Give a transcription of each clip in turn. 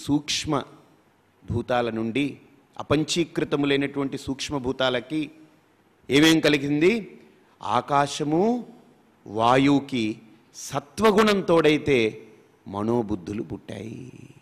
సూక్ష్మ భూతాల నుండి అపంచీకృతములైనటువంటి సూక్ష్మభూతాలకి ఏమేం కలిగింది ఆకాశము వాయువుకి సత్వగుణం తోడైతే మనోబుద్ధులు పుట్టాయి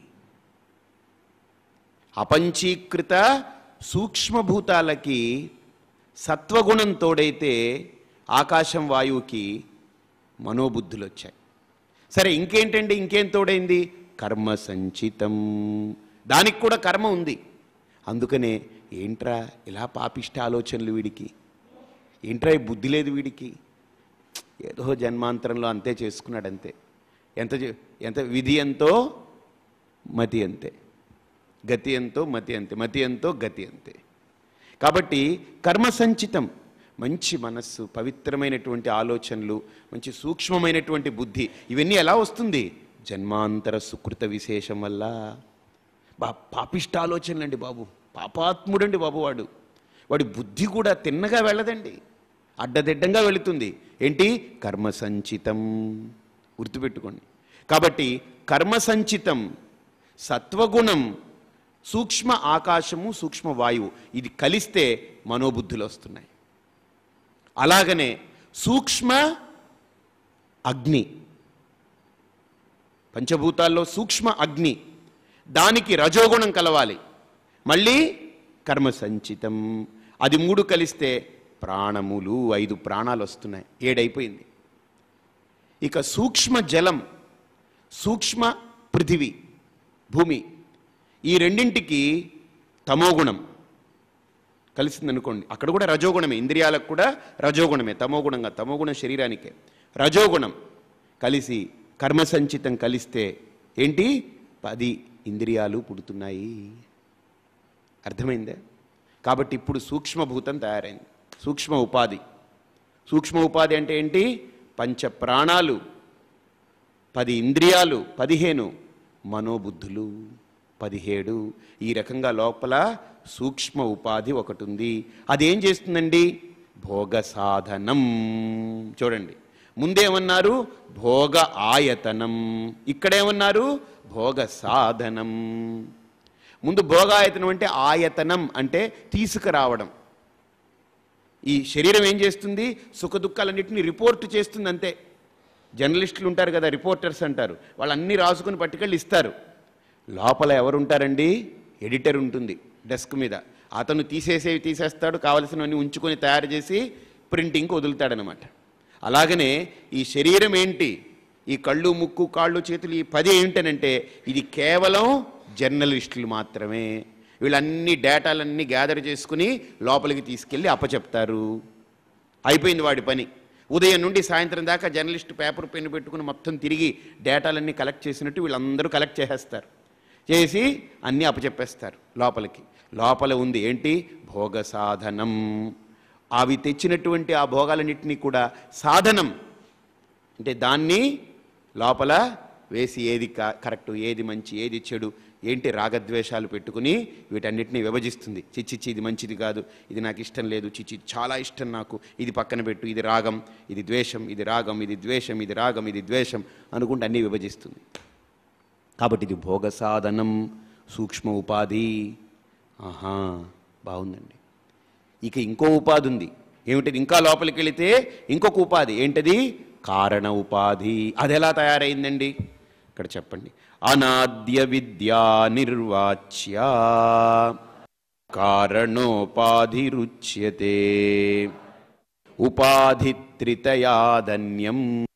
అపంచీకృత సూక్ష్మభూతాలకి సత్వగుణం తోడైతే ఆకాశం వాయువుకి మనోబుద్ధులు వచ్చాయి సరే ఇంకేంటండి ఇంకేం తోడైంది కర్మ సంచితం దానికి కూడా కర్మ ఉంది అందుకనే ఏంట్రా ఇలా పాపిష్ట ఆలోచనలు వీడికి ఏంట్రా ఈ బుద్ధి లేదు వీడికి ఏదో జన్మాంతరంలో అంతే చేసుకున్నాడు అంతే ఎంత చే- ఎంత విధి ఎంతో మతి అంతే గతి ఎంతో మతి అంతే మతి ఎంతో గతి అంతే కాబట్టి కర్మ సంచితం మంచి మనస్సు పవిత్రమైనటువంటి ఆలోచనలు మంచి సూక్ష్మమైనటువంటి బుద్ధి ఇవన్నీ ఎలా వస్తుంది జన్మాంతర సుకృత విశేషం వల్ల బా పాపిష్ట ఆలోచనలండి బాబు పాపాత్ముడండి బాబు వాడు వాడి బుద్ధి కూడా తిన్నగా వెళ్ళదండి అడ్డదిడ్డంగా వెళుతుంది ఏంటి కర్మ సంచితం గుర్తుపెట్టుకోండి కాబట్టి కర్మ సంచితం సత్వగుణం సూక్ష్మ ఆకాశము సూక్ష్మ వాయువు ఇది కలిస్తే మనోబుద్ధులు వస్తున్నాయి అలాగనే సూక్ష్మ అగ్ని పంచభూతాల్లో సూక్ష్మ అగ్ని దానికి రజోగుణం కలవాలి మళ్ళీ కర్మ సంచితం అది మూడు కలిస్తే ప్రాణములు ఐదు ప్రాణాలు వస్తున్నాయి ఏడైపోయింది ఇక సూక్ష్మ జలం సూక్ష్మ పృథివీ భూమి ఈ రెండింటికి తమోగుణం కలిసిందనుకోండి అక్కడ కూడా రజోగుణమే ఇంద్రియాలకు కూడా రజోగుణమే తమోగుణంగా తమోగుణం శరీరానికే రజోగుణం కలిసి కర్మ సంచితం కలిస్తే ఏంటి పది ఇంద్రియాలు పుడుతున్నాయి అర్థమైందే కాబట్టి ఇప్పుడు సూక్ష్మభూతం తయారైంది సూక్ష్మ ఉపాధి సూక్ష్మ ఉపాధి అంటే ఏంటి పంచ ప్రాణాలు పది ఇంద్రియాలు పదిహేను మనోబుద్ధులు పదిహేడు ఈ రకంగా లోపల సూక్ష్మ ఉపాధి ఒకటి ఉంది అదేం చేస్తుందండి భోగ సాధనం చూడండి ముందేమన్నారు భోగ ఆయతనం ఇక్కడేమన్నారు భోగ సాధనం ముందు భోగాయతనం అంటే ఆయతనం అంటే తీసుకురావడం ఈ శరీరం ఏం చేస్తుంది సుఖ దుఃఖాలన్నింటినీ రిపోర్ట్ చేస్తుంది అంతే జర్నలిస్టులు ఉంటారు కదా రిపోర్టర్స్ అంటారు వాళ్ళు అన్నీ రాసుకుని పట్టుకెళ్ళి ఇస్తారు లోపల ఎవరు ఉంటారండి ఎడిటర్ ఉంటుంది డెస్క్ మీద అతను తీసేసేవి తీసేస్తాడు కావలసినవన్నీ ఉంచుకొని తయారు చేసి ప్రింటింగ్కి వదులుతాడనమాట అలాగనే ఈ శరీరం ఏంటి ఈ కళ్ళు ముక్కు కాళ్ళు చేతులు ఈ పది ఏంటనంటే ఇది కేవలం జర్నలిస్టులు మాత్రమే వీళ్ళన్ని డేటాలన్నీ గ్యాదర్ చేసుకుని లోపలికి తీసుకెళ్ళి అప్పచెప్తారు అయిపోయింది వాడి పని ఉదయం నుండి సాయంత్రం దాకా జర్నలిస్ట్ పేపర్ పెన్ను పెట్టుకుని మొత్తం తిరిగి డేటాలన్నీ కలెక్ట్ చేసినట్టు వీళ్ళందరూ కలెక్ట్ చేసేస్తారు చేసి అన్నీ అప్పచెప్పేస్తారు లోపలికి లోపల ఉంది ఏంటి భోగ సాధనం అవి తెచ్చినటువంటి ఆ భోగాలన్నింటినీ కూడా సాధనం అంటే దాన్ని లోపల వేసి ఏది క- కరెక్ట్ ఏది మంచి ఏది చెడు ఏంటి రాగద్వేషాలు పెట్టుకుని వీటన్నిటిని విభజిస్తుంది చిచ్చిచ్చి ఇది మంచిది కాదు ఇది నాకు ఇష్టం లేదు చిచ్చి ఇది చాలా ఇష్టం నాకు ఇది పక్కన పెట్టు ఇది రాగం ఇది ద్వేషం ఇది రాగం ఇది ద్వేషం ఇది రాగం ఇది ద్వేషం అనుకుంటే అన్నీ విభజిస్తుంది కాబట్టి ఇది భోగ సాధనం సూక్ష్మ ఉపాధి ఆహా బాగుందండి ఇక ఇంకో ఉపాధి ఉంది ఏమిటిది ఇంకా లోపలికి వెళితే ఇంకొక ఉపాధి ఏంటది కారణ ఉపాధి అది ఎలా తయారైందండి ఇక్కడ చెప్పండి అనాద్య విద్యా నిర్వాచ్య కారణోపాధిరుచ్యతే ఉపాధిత్రితయాదన్యం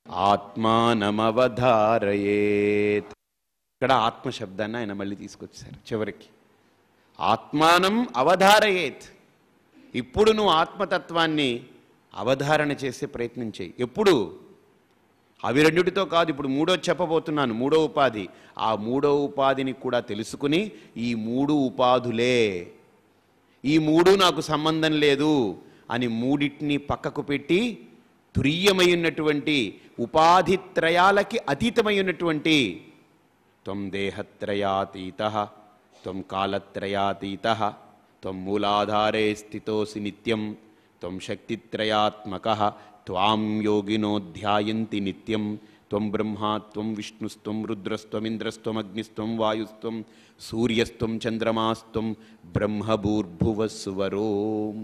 ఆత్మానమవధారయేత్ ఇక్కడ ఆత్మ శబ్దాన్ని ఆయన మళ్ళీ తీసుకొచ్చారు చివరికి ఆత్మానం అవధారయేత్ ఇప్పుడు నువ్వు ఆత్మతత్వాన్ని అవధారణ చేసే ప్రయత్నం చేయి ఎప్పుడు అవి రెండిటితో కాదు ఇప్పుడు మూడో చెప్పబోతున్నాను మూడో ఉపాధి ఆ మూడో ఉపాధిని కూడా తెలుసుకుని ఈ మూడు ఉపాధులే ఈ మూడు నాకు సంబంధం లేదు అని మూడిటిని పక్కకు పెట్టి తురీయమై ఉన్నటువంటి ఉపాధిత్రయాలకి అతీతమై ఉన్నటువంటి త్వం దేహత్రయాతీత త్వం కాలత్రయాతీత త్వం మూలాధారే స్థితోసి నిత్యం త్వం శక్తిత్రయాత్మక త్వాం యోగినో ధ్యాయంతి నిత్యం త్వం బ్రహ్మా త్వం విష్ణుస్త్వం రుద్రస్త్వం ఇంద్రస్త్వం అగ్నిస్త్వం వాయుస్త్వం సూర్యస్త్వం చంద్రమాస్త్వం బ్రహ్మభూర్భువస్వరోం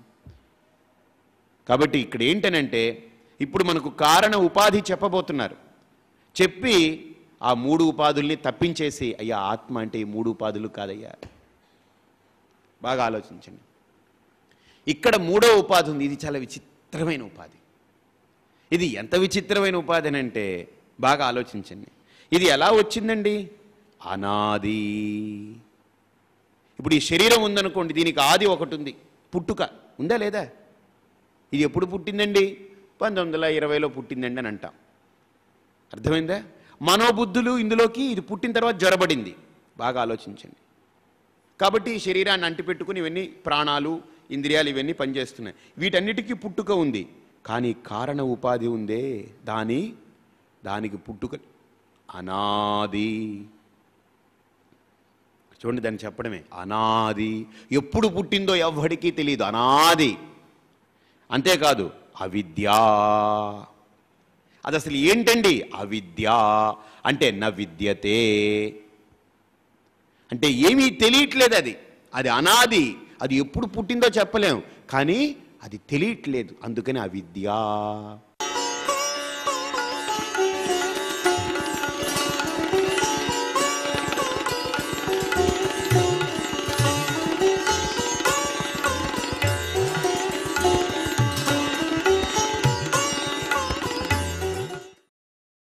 కాబట్టి ఇక్కడ ఏంటనంటే ఇప్పుడు మనకు కారణ ఉపాధి చెప్పబోతున్నారు చెప్పి ఆ మూడు ఉపాధుల్ని తప్పించేసి అయ్యా ఆత్మ అంటే ఈ మూడు ఉపాధులు కాదయ్యా బాగా ఆలోచించండి ఇక్కడ మూడో ఉపాధి ఉంది ఇది చాలా విచిత్రమైన ఉపాధి ఇది ఎంత విచిత్రమైన ఉపాధి అని అంటే బాగా ఆలోచించండి ఇది ఎలా వచ్చిందండి అనాది ఇప్పుడు ఈ శరీరం ఉందనుకోండి దీనికి ఆది ఒకటి ఉంది పుట్టుక ఉందా లేదా ఇది ఎప్పుడు పుట్టిందండి పంతొమ్మిది వందల ఇరవైలో పుట్టిందండి అని అంటాం అర్థమైందా మనోబుద్ధులు ఇందులోకి ఇది పుట్టిన తర్వాత జ్వరబడింది బాగా ఆలోచించండి కాబట్టి ఈ శరీరాన్ని అంటిపెట్టుకుని ఇవన్నీ ప్రాణాలు ఇంద్రియాలు ఇవన్నీ పనిచేస్తున్నాయి వీటన్నిటికీ పుట్టుక ఉంది కానీ కారణ ఉపాధి ఉందే దాని దానికి పుట్టుక అనాది చూడండి దాన్ని చెప్పడమే అనాది ఎప్పుడు పుట్టిందో ఎవ్వడికి తెలియదు అనాది అంతేకాదు అవిద్య అది అసలు ఏంటండి అవిద్య అంటే న విద్యతే అంటే ఏమీ తెలియట్లేదు అది అది అనాది అది ఎప్పుడు పుట్టిందో చెప్పలేం కానీ అది తెలియట్లేదు అందుకని అవిద్య